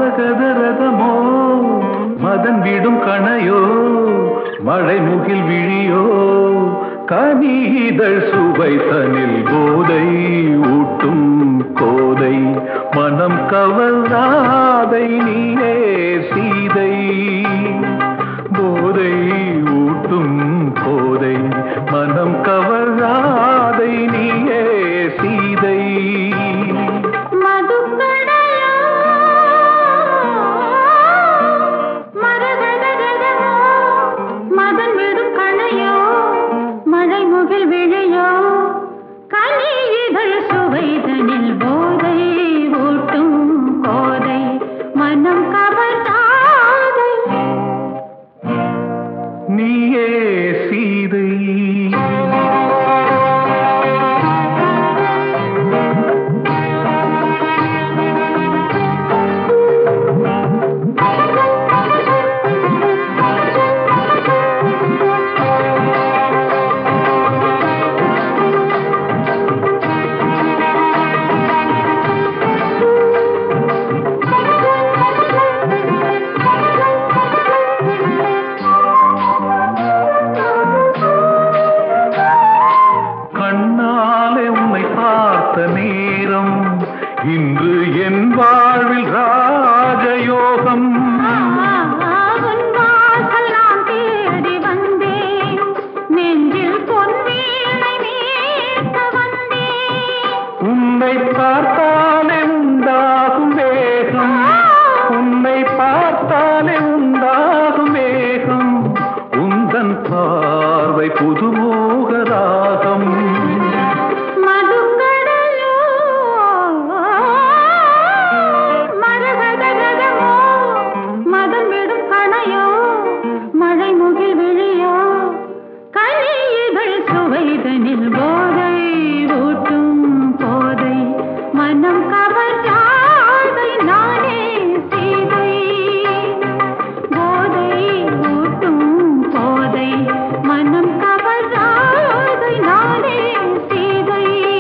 மரகதரதமோ மதன் விடும் கணையோ மழை முகில் விழியோ கனீதழ் சுவை தனில் போதை ஊட்டும் கோதை மனம் கவர்ந்தாதை நீயே சீதை போதை ஊட்டும் கோதை மனம் கவர்ந்தாதை நீயே சீதை மதுக்கடலோ மரகதரதமோ மதன் விடும் கணையோ மழை முகில் விழியோ கனி இதழ் சுவைதனில் போதை ஊட்டும் கோதை மனம் கவர்ந்தாதை நீயே சீதை கண்ணாலே உன்னை பார்த்த நேரம் இன்று என் வாழ்வில் ராஜயோகம் உன் வாசல் நான் தேடி வந்தேன் நெஞ்சில் பொன்வீணை மீட்ட வந்தேன் உன்னை பார்த்தாலே உண்டாகும் வேகம் உன்னை பார்த்தாலே உண்டாகும் வேகம் உந்தன் பார்வை புதுமோக ராகம் மதுக்கடலோ மரகதகதமோ மதம் விடும் கணையோ மழை முகில் விழியோ கனி இதழ் சுவைதனில் போதை ஊட்டும் போதை மனம் கவர்ந்தாதை நானே சீதை போதை ஊட்டும் போதை மனம் கவர்ந்தாதை நானே சீதை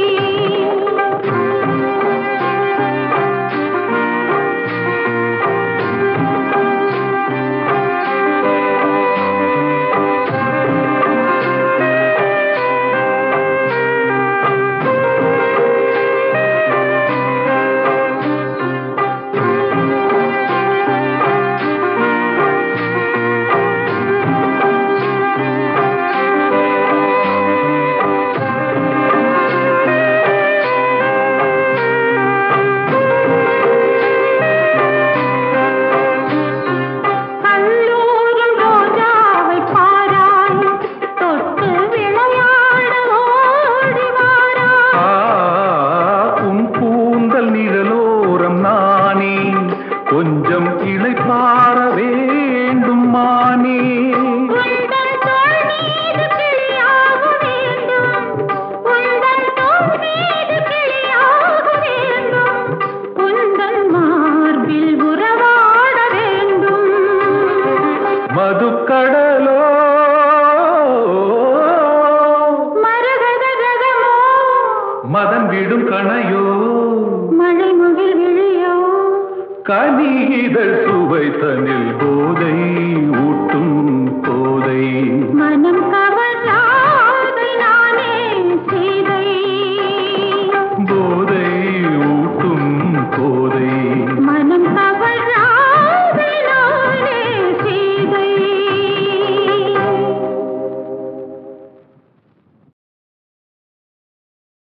கல்லூரும் ரோஜாவை பாராய் தொட்டு விளையாட ஓடி வாராய் ஆ, உன் கூந்தல் நிழலோரம் நானே கொஞ்சம் இளைப்பாற வேண்டும் மானே உந்தன் தோள் மீது கிளியாக வேண்டும் உந்தன் தோள் மீது கிளியாக வேண்டும் உந்தன் மார்பில் உறவாட வேண்டும் மதுக்கடலோ மரகதகதமோ மதன் விடும் கணையோ மழை முகில் விழியோ கனீதழ் சுவை தனில் போதை ஊட்டும் போ